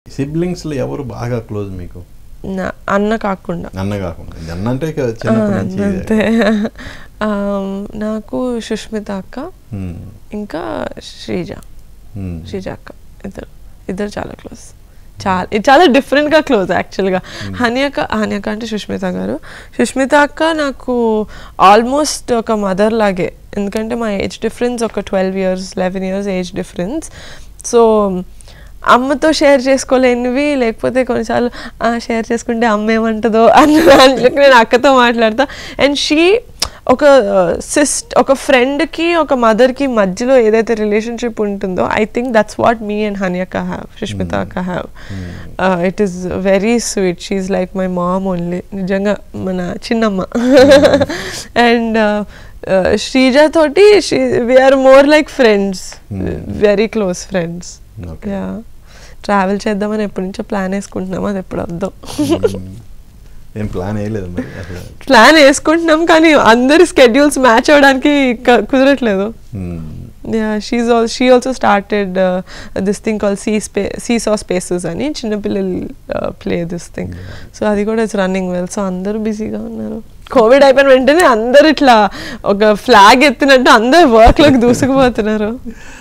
సిబ్లింగ్స్లో ఎవరు బాగా క్లోజ్ మీకు నా అన్న కాకుండా అన్న కాకుండా అన్న అంటే ఇక చిన్నప్పటి ఆ, నుంచి అంతే ఆమ్, నాకు సుష్మిత అక్క ఉమ్, ఇంకా శ్రీజ ఉమ్, శ్రీజ అక్క ఇద్దరు ఇద్దరు చాలా క్లోజ్ చాలా ఇది చాలా డిఫరెంట్గా క్లోజ్ యాక్చువల్గా హనియక హనియక అంటే సుష్మిత గారు సుష్మిత అక్క నాకు ఆల్మోస్ట్ ఒక మదర్ లాగే ఎందుకంటే మా ఏజ్ డిఫరెన్స్ ఒక twelve years eleven years age difference so అమ్మతో షేర్ చేసుకోలేనివి లేకపోతే కొన్నిసార్లు షేర్ చేసుకుంటే అమ్మ ఏమంటుందో అన్న దాంట్లోకి నేను అక్కతో మాట్లాడతా అండ్ షీ ఒక సిస్ట్ ఒక ఫ్రెండ్కి ఒక మదర్కి మధ్యలో ఏదైతే రిలేషన్షిప్ ఉంటుందో I think that's what me and హనియక్క హ్యావ్ సుష్మిత అక్క have it is very sweet she like my mom only నిజంగా మన చిన్నమ్మ అండ్ శ్రీజ తోటి we're more like friends very close friends Okay. Yeah travel చేద్దామని ఎప్పటి నుంచో ప్లాన్ వేసుకుంటున్నాం అది ఎప్పుడు వద్దాం ఉమ్. ఏం ప్లాన్ వేయలేదు మరి అసలు ప్లాన్ వేసుకుంటున్నాం కానీ అందరి స్కెడ్యూల్స్ మ్యాచ్ అవ్వడానికి క- కుదరట్లేదు um, yeah she all she also started this thing call see స్పే సీ సా స్పేసెస్ అని చిన్నపిల్లలు ప్లే దిస్ థింగ్ సో అది కూడా ఇట్స్ రన్నింగ్ వెల్ సో అందరూ బిజీగా ఉన్నారు కోవిడ్ అయిపోయిన వెంటనే అందరు ఇట్లా ఒక ఫ్లాగ్ ఎత్తినట్టు అందరు వర్క్లోకి దూసుకుపోతున్నారు